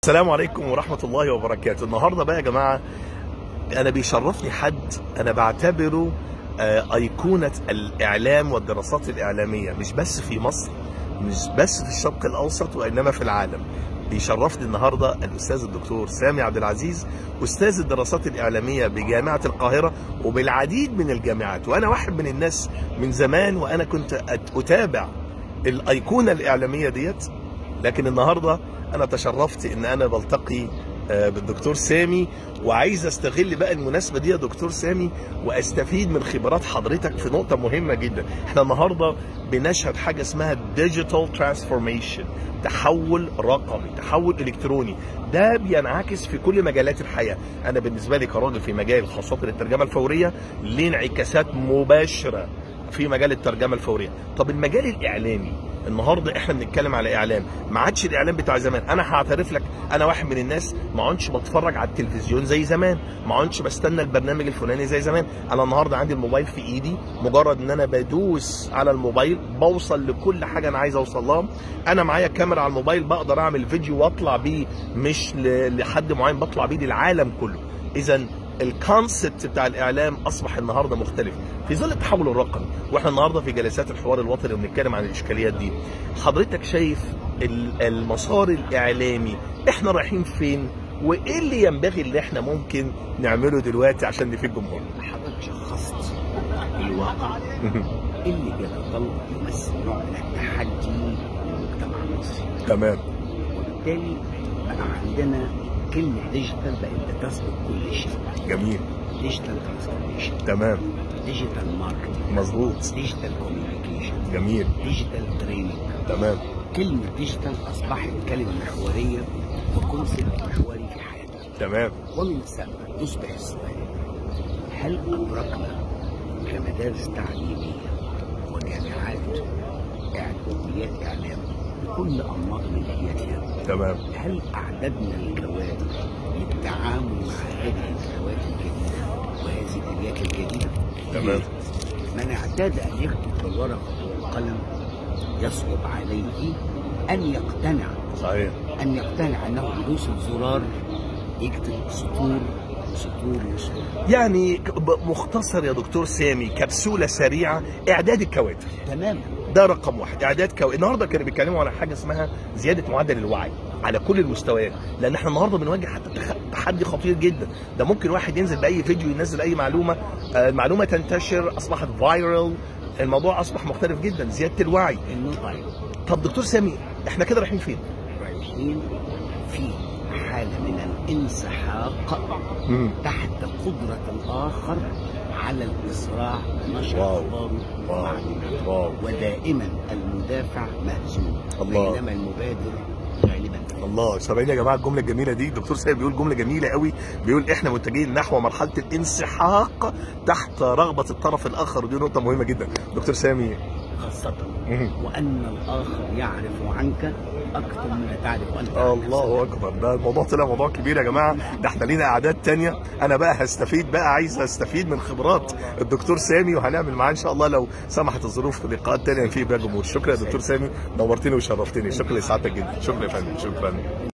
السلام عليكم ورحمة الله وبركاته النهاردة بقى يا جماعة أنا بيشرفني حد أنا بعتبره آه، أيقونة الإعلام والدراسات الإعلامية مش بس في مصر مش بس في الشرق الأوسط وإنما في العالم بيشرفني النهاردة الأستاذ الدكتور سامي عبد العزيز أستاذ الدراسات الإعلامية بجامعة القاهرة وبالعديد من الجامعات وأنا واحد من الناس من زمان وأنا كنت أت- أتابع الأيقونة الإعلامية ديت لكن النهارده انا تشرفت ان انا بلتقي آه، بالدكتور سامي وعايز استغل بقى المناسبه دي يا دكتور سامي واستفيد من خبرات حضرتك في نقطه مهمه جدا احنا النهارده بنشهد حاجه اسمها ديجيتال ترانسفورميشن تحول رقمي تحول الكتروني ده بينعكس في كل مجالات الحياه انا بالنسبه لي كراجل في مجال خاصه الترجمه الفوريه ليه انعكاسات مباشره في مجال الترجمه الفوريه طب المجال الاعلامي النهارده احنا بنتكلم على اعلام ما عادش الاعلام بتاع زمان انا هعترف لك انا واحد من الناس ما عدتش بتفرج على التلفزيون زي زمان ما عدتش بستنى البرنامج الفلاني زي زمان انا النهارده عندي الموبايل في ايدي مجرد ان انا بدوس على الموبايل بوصل لكل حاجه انا عايز اوصل لها انا معايا كاميرا على الموبايل بقدر اعمل فيديو واطلع بيه مش ل- لحد معين بطلع بيه للعالم كله اذا الكونسبت بتاع الاعلام اصبح النهارده مختلف في ظل التحول الرقمي واحنا النهارده في جلسات الحوار الوطني وبنتكلم عن الاشكاليات دي حضرتك شايف ال- المسار الاعلامي احنا رايحين فين وايه اللي ينبغي اللي احنا ممكن نعمله دلوقتي عشان نفيد جمهورنا حضرتك شخصت الواقع اللي بيتطلب يمثل نوع من التحدي للمجتمع المصري تمام وبالتالي بقى عندنا كلمة ديجيتال بقت بتسبق كل شيء جميل ديجيتال ترانسفورميشن تمام ديجيتال ماركتنج مظبوط ديجيتال كوميونيكيشن جميل ديجيتال تريننج تمام كلمة ديجيتال أصبحت كلمة محورية وكونسيبت محوري في حياتنا تمام ومن الثم يصبح السؤال هل أدركنا كمدارس تعليمية وجامعات إعلاميات إعلام بكل أنماط ملكيتها تمام هل أعددنا الكوادر للتعامل مع هذه الكوادر الجديدة وهذه الأليات الجديدة؟ تمام. من اعتاد أن يكتب بالورقة والقلم يصعب عليه أن يقتنع صحيح أن يقتنع أنه بدوس الزرار يكتب سطور سطور سطور يعني ك- ب- مختصر يا دكتور سامي كبسوله سريعه اعداد الكوادر تماما ده رقم واحد اعداد كو... النهارده كانوا بيتكلموا على حاجه اسمها زياده معدل الوعي على كل المستويات لان احنا النهارده بنواجه حتى تخ... تحدي خطير جدا ده ممكن واحد ينزل باي فيديو ينزل اي معلومه آه، المعلومه تنتشر اصبحت فايرال الموضوع اصبح مختلف جدا زياده الوعي انه طيب طب دكتور سامي احنا كده رايحين فين رايحين في حالة من الانسحاق تحت قدرة الآخر على الإسراع ونشر واو. أخباره واو ومعلوماته واو ودائما المدافع مهزوم الله. بينما المبادر غالبا الله سامعين يا جماعه الجمله الجميله دي الدكتور سامي بيقول جمله جميله قوي بيقول احنا متجهين نحو مرحله الانسحاق تحت رغبه الطرف الاخر ودي نقطه مهمه جدا دكتور سامي خاصة مهم. وأن الآخر يعرف عنك أكثر مما تعرف أنت عن نفسك. الله اكبر ده الموضوع طلع موضوع كبير يا جماعه ده احنا لينا اعداد تانية انا بقى هستفيد بقى عايز استفيد من خبرات الدكتور سامي وهنعمل معاه ان شاء الله لو سمحت الظروف في لقاءات تانية فيه بقى جمهور شكرا يا دكتور سامي نورتني وشرفتني شكرا لسعادتك جدا شكرا يا فندم شكرا